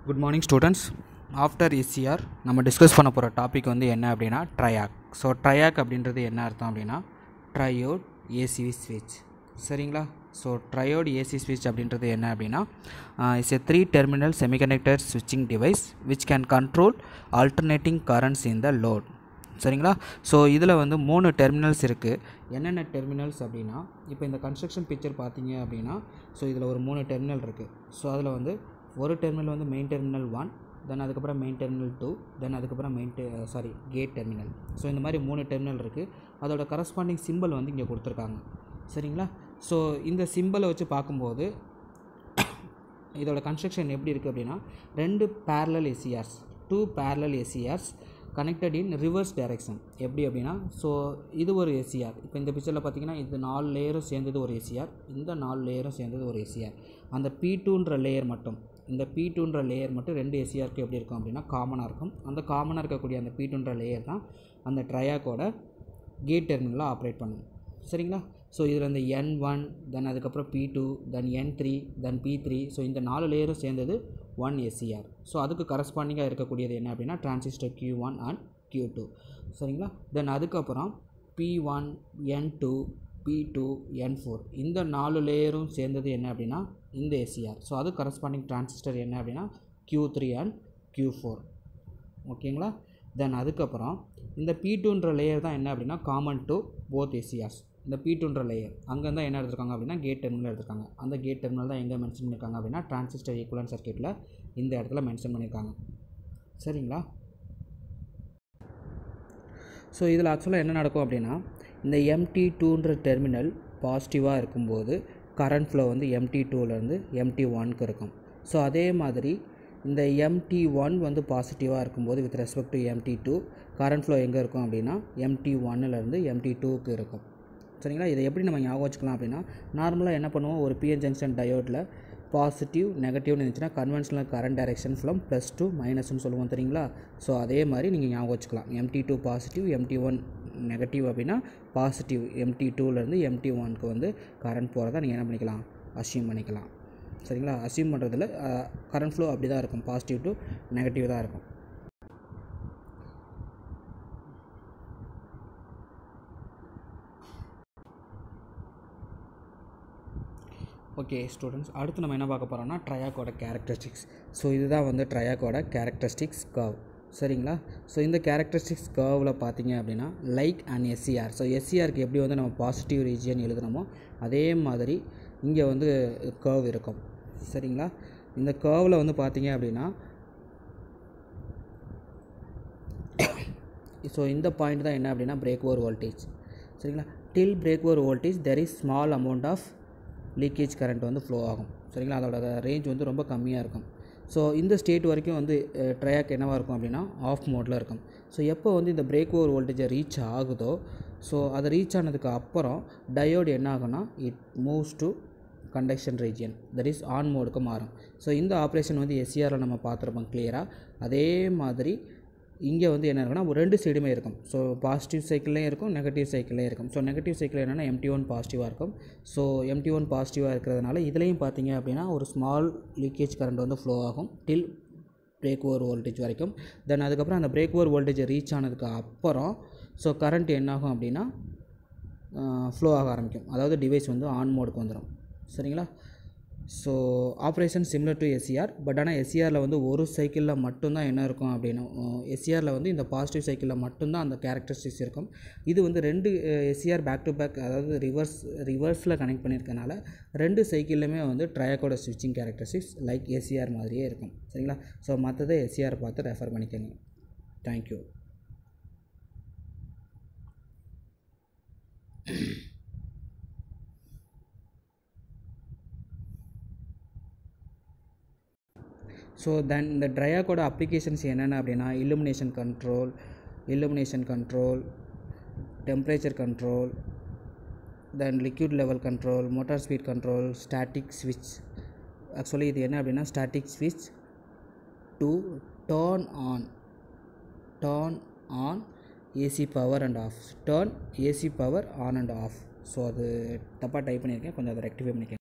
good morning students after SCR நம்ம discuss பண்ண போகிற டாபிக் வந்து என்ன அப்படின்னா ட்ரையாக் ஸோ ட்ரையாக் அப்படின்றது என்ன அர்த்தம் அப்படின்னா ட்ரையோட் ஏசி ஸ்விட்ச் சரிங்களா ஸோ ட்ரையோட் ஏசி ஸ்விட்ச் அப்படின்றது என்ன அப்படின்னா it's a three terminal semiconductor ஸ்விட்சிங் device which can control alternating currents in the load சரிங்களா ஸோ இதில் வந்து மூணு டெர்மினல்ஸ் இருக்குது என்னென்ன டெர்மினல்ஸ் அப்படின்னா இப்போ இந்த கன்ஸ்ட்ரக்ஷன் பிக்சர் பார்த்தீங்க அப்படின்னா ஸோ இதில் ஒரு மூணு டெர்மினல் இருக்குது ஸோ அதில் வந்து ஒரு டெர்மினல் வந்து மெயின் டெர்மினல் ஒன் தென் அதுக்கப்புறம் மெயின் டெர்மினல் டூ தென் அதுக்கப்புறம் main sorry gate terminal so இந்த மாதிரி மூணு டெர்மினல் இருக்குது அதோட கரஸ்பாண்டிங் சிம்பிள் வந்து இங்கே கொடுத்துருக்காங்க சரிங்களா ஸோ இந்த சிம்பிளை வச்சு பார்க்கும்போது இதோட கன்ஸ்ட்ரக்ஷன் எப்படி இருக்குது அப்படின்னா ரெண்டு parallel ACRs two parallel ACRs connected in reverse direction எப்படி அப்படின்னா ஸோ இது ஒரு ஏசிஆர் இப்போ இந்த பிக்சரில் பார்த்தீங்கன்னா இது நாலு லேயரும் சேர்ந்தது ஒரு ஏசிஆர் இந்த நாலு லேயரும் சேர்ந்தது ஒரு ஏசிஆர் அந்த பி டூன்ற லேயர் மட்டும் இந்த பி டூன்ற லேயர் மட்டும் ரெண்டு ஏசிஆருக்கு எப்படி இருக்கும் அப்படின்னா காமனாக இருக்கும் அந்த காமனாக இருக்கக்கூடிய அந்த பி டூன்ற லேயர் தான் அந்த ட்ரையாக்கோட கேட் டெர்மினலாக ஆப்ரேட் பண்ணும் சரிங்களா ஸோ இதில் இந்த என் ஒன் தென் அதுக்கப்புறம் P two then N three then P three so இந்த நாலு லேயரும் சேர்ந்தது ஒன் எஸ்சிஆர் ஸோ அதுக்கு கரஸ்பாண்டிங்காக இருக்கக்கூடியது என்ன அப்படின்னா transistor Q one and Q two சரிங்களா தென் அதுக்கப்புறம் P one N two P two N four இந்த நாலு லேயரும் சேர்ந்தது என்ன அப்படின்னா இந்த எஸ்சிஆர் ஸோ அது கரஸ்பாண்டிங் டிரான்சிஸ்டர் என்ன அப்படின்னா Q three and Q four ஓகேங்களா தென் அதுக்கப்புறம் இந்த பி டூன்ற லேயர் தான் என்ன அப்படின்னா காமன் டு போத் எஸ்சிஆர்ஸ் இந்த பி டூன்ற லேயர் அங்கே தான் என்ன எடுத்திருக்காங்க அப்படின்னா கேட் டெர்மினல் எடுத்திருக்காங்க அந்த கேட் டெர்மினல் தான் எங்கே மென்ஷன் பண்ணியிருக்காங்க அப்படின்னா டிரான்சிஸ்டர் ஈக்குவலன் சர்க்கியூட்டில் இந்த இடத்துல மென்ஷன் பண்ணியிருக்காங்க சரிங்களா ஸோ இதில் ஆக்சுவலாக என்ன நடக்கும் அப்படின்னா இந்த எம்டி டூன்ற டெர்மினல் பாசிட்டிவாக இருக்கும்போது கரண்ட் ஃப்ளோ வந்து எம்டி டூலேருந்து எம்டி ஒன்க்கு இருக்கும் ஸோ அதே மாதிரி இந்த எம்டி ஒன் வந்து பாசிட்டிவாக இருக்கும்போது with respect to MT two current flow எங்கே இருக்கும் அப்படின்னா எம்டி ஒன்னிலேருந்து எம்டி டூக்கு இருக்கும் சரிங்களா இதை எப்படி நம்ம ஞாபகம் வச்சுக்கலாம் அப்படின்னா நார்மலாக என்ன பண்ணுவோம் ஒரு பிஎன் ஜங்ஷன் டயோட்டில் பாசிட்டிவ் நெகட்டிவ்னு இருந்துச்சுன்னா conventional current direction flow plus two மைனஸ்னு சொல்லுவோம் தெரியுங்களா ஸோ அதே மாதிரி நீங்கள் ஞாபகம் வச்சுக்கலாம் MT two positive MT one negative அப்படின்னா பாசிட்டிவ் எம்டி டூலேருந்து எம்டி ஒனுக்கு வந்து கரண்ட் போகிறதா நீங்கள் என்ன பண்ணிக்கலாம் அசியூம் பண்ணிக்கலாம் சரிங்களா அசியூம் பண்ணுறதுல கரண்ட் ஃப்ளோ அப்படி தான் இருக்கும் பாசிட்டிவ் டு நெகட்டிவ் தான் இருக்கும் ஓகே ஸ்டூடெண்ட்ஸ் அடுத்து நம்ம என்ன பார்க்க போகிறோம்னா ட்ரையாக்கோட கேரக்டரிஸ்டிக்ஸ் ஸோ இதுதான் வந்து ட்ரையாக்கோட கேரக்டரிஸ்டிக்ஸ் கர்வ் சரிங்களா ஸோ இந்த கேரக்டரிஸ்டிக்ஸ் கர்வில் பார்த்தீங்க அப்படின்னா லைக் அண்ட் எஸ்சிஆர் ஸோ எஸ்சிஆருக்கு எப்படி வந்து நம்ம பாசிட்டிவ் ரீஜியன் எழுதுனோமோ அதே மாதிரி இங்கே வந்து கர்வ் இருக்கும் சரிங்களா இந்த கர்வில் வந்து பார்த்தீங்க அப்படின்னா ஸோ இந்த பாயிண்ட் தான் என்ன அப்படின்னா பிரேக் ஓவர் வோல்டேஜ் சரிங்களா till break over voltage there is small amount of leakage current வந்து ஃப்ளோ ஆகும் சரிங்களா அதோட ரேஞ்ச் வந்து ரொம்ப கம்மியாக இருக்கும் ஸோ இந்த ஸ்டேட் வரைக்கும் வந்து ட்ரையாக் என்னவாக இருக்கும் அப்படின்னா ஆஃப் மோடில் இருக்கும் ஸோ எப்போ வந்து இந்த பிரேக் ஓவர் வோல்டேஜை ரீச் ஆகுதோ ஸோ அதை ரீச் ஆனதுக்கு அப்புறம் டயோடு என்ன ஆகும்னா it moves to conduction region that is on மோடுக்கு மாறும் ஸோ இந்த ஆப்ரேஷன் வந்து எஸ்சிஆரில் நம்ம பார்த்துருப்போம் கிளியராக அதே மாதிரி இங்கே வந்து என்ன இருக்குன்னா ரெண்டு சைடுமே இருக்கும் ஸோ பாசிட்டிவ் சைக்கிள்லேயும் இருக்கும் நெகட்டிவ் சைக்கிள்லேயும் இருக்கும் ஸோ நெகட்டிவ் சைக்கிள் என்னென்னா எம்டி ஒன் பாசிட்டிவாக இருக்கும் ஸோ எம்டி ஒன் பாசிட்டிவாக இருக்கிறதுனால இதுலேயும் பார்த்தீங்க அப்படின்னா ஒரு ஸ்மால் லீக்கேஜ் கரண்ட் வந்து ஃப்ளோ ஆகும் டில் பிரேக் ஓவர் வோல்டேஜ் வரைக்கும் தென் அதுக்கப்புறம் அந்த பிரேக் ஓவர் வோல்டேஜை ரீச் ஆனதுக்கு அப்புறம் ஸோ கரண்ட் என்னாகும் அப்படின்னா ஃப்ளோ ஆக ஆரம்பிக்கும் அதாவது டிவைஸ் வந்து ஆன் மோடுக்கு வந்துடும் சரிங்களா so operation similar to SCR but ஆனால் எஸ்சிஆரில் வந்து ஒரு சைக்கிளில் மட்டும்தான் என்ன இருக்கும் அப்படின்னா எஸ்சிஆரில் வந்து இந்த பாசிட்டிவ் சைக்கிளில் மட்டும்தான் அந்த கேரக்டரிஸ்டிக்ஸ் இருக்கும் இது வந்து ரெண்டு எஸ்சிஆர் பேக் டு பேக் அதாவது ரிவர்ஸ் ரிவர்ஸில் கனெக்ட் பண்ணியிருக்கனால ரெண்டு சைக்கிள்லையுமே வந்து ட்ரையாக்கோட ஸ்விட்சிங் கேரக்டரிஸ்டிக்ஸ் லைக் எஸ்சிஆர் மாதிரியே இருக்கும் சரிங்களா ஸோ மற்றதை எஸ்சிஆர் பார்த்து ரெஃபர் பண்ணிக்கோங்க தேங்க்யூ ஸோ தென் இந்த ட்ரையாக்கோட அப்ளிகேஷன்ஸ் என்னென்ன அப்படின்னா illumination control illumination control temperature control then liquid level control motor speed control static ஸ்விட்ச் ஆக்சுவலி இது என்ன அப்படின்னா ஸ்டாட்டிக் ஸ்விட்ச் to turn on turn on AC power and off turn AC power on and off so அது தப்பாக type பண்ணியிருக்கேன் கொஞ்சம் அதை ரெக்டிஃபை பண்ணிக்கேன்